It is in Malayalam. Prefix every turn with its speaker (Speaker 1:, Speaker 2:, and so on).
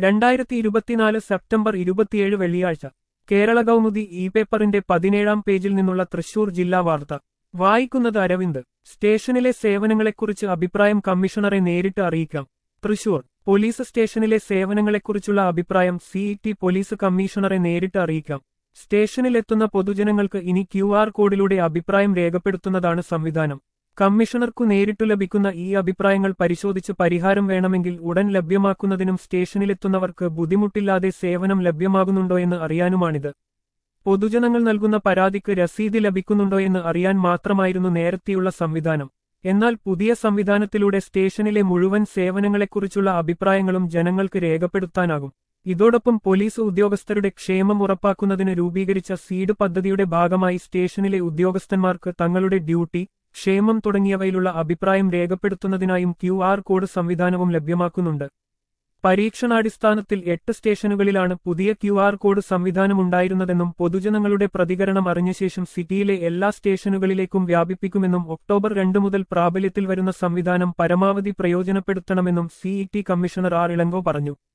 Speaker 1: രണ്ടായിരത്തി ഇരുപത്തിനാല് സെപ്റ്റംബർ ഇരുപത്തിയേഴ് വെള്ളിയാഴ്ച കേരള കൗമുദി ഇ പേപ്പറിന്റെ പതിനേഴാം പേജിൽ നിന്നുള്ള തൃശൂർ ജില്ലാ വാർത്ത വായിക്കുന്നത് അരവിന്ദ് സ്റ്റേഷനിലെ സേവനങ്ങളെക്കുറിച്ച് അഭിപ്രായം കമ്മീഷണറെ നേരിട്ട് അറിയിക്കാം തൃശൂർ പോലീസ് സ്റ്റേഷനിലെ സേവനങ്ങളെക്കുറിച്ചുള്ള അഭിപ്രായം സിഇടി പോലീസ് കമ്മീഷണറെ നേരിട്ട് അറിയിക്കാം സ്റ്റേഷനിലെത്തുന്ന പൊതുജനങ്ങൾക്ക് ഇനി ക്യു ആർ കോഡിലൂടെ അഭിപ്രായം രേഖപ്പെടുത്തുന്നതാണ് സംവിധാനം കമ്മീഷണർക്കു നേരിട്ടു ലഭിക്കുന്ന ഈ അഭിപ്രായങ്ങൾ പരിശോധിച്ച് പരിഹാരം വേണമെങ്കിൽ ഉടൻ ലഭ്യമാക്കുന്നതിനും സ്റ്റേഷനിലെത്തുന്നവർക്ക് ബുദ്ധിമുട്ടില്ലാതെ സേവനം ലഭ്യമാകുന്നുണ്ടോ എന്ന് അറിയാനുമാണിത് പൊതുജനങ്ങൾ നൽകുന്ന പരാതിക്ക് രസീത് ലഭിക്കുന്നുണ്ടോ എന്ന് അറിയാൻ മാത്രമായിരുന്നു നേരത്തെയുള്ള സംവിധാനം എന്നാൽ പുതിയ സംവിധാനത്തിലൂടെ സ്റ്റേഷനിലെ മുഴുവൻ സേവനങ്ങളെക്കുറിച്ചുള്ള അഭിപ്രായങ്ങളും ജനങ്ങൾക്ക് രേഖപ്പെടുത്താനാകും ഇതോടൊപ്പം പോലീസ് ഉദ്യോഗസ്ഥരുടെ ക്ഷേമം ഉറപ്പാക്കുന്നതിന് രൂപീകരിച്ച സീഡ് പദ്ധതിയുടെ ഭാഗമായി സ്റ്റേഷനിലെ ഉദ്യോഗസ്ഥന്മാർക്ക് തങ്ങളുടെ ഡ്യൂട്ടി ക്ഷേമം തുടങ്ങിയവയിലുള്ള അഭിപ്രായം രേഖപ്പെടുത്തുന്നതിനായും ക്യു ആർ കോഡ് സംവിധാനവും ലഭ്യമാക്കുന്നുണ്ട് പരീക്ഷണാടിസ്ഥാനത്തിൽ എട്ട് സ്റ്റേഷനുകളിലാണ് പുതിയ ക്യു ആർ കോഡ് സംവിധാനമുണ്ടായിരുന്നതെന്നും പൊതുജനങ്ങളുടെ പ്രതികരണം അറിഞ്ഞ ശേഷം സിറ്റിയിലെ എല്ലാ സ്റ്റേഷനുകളിലേക്കും വ്യാപിപ്പിക്കുമെന്നും ഒക്ടോബർ രണ്ട് മുതൽ പ്രാബല്യത്തിൽ വരുന്ന സംവിധാനം പരമാവധി പ്രയോജനപ്പെടുത്തണമെന്നും സിഇടി കമ്മീഷണർ ആർ ഇളങ്കോ പറഞ്ഞു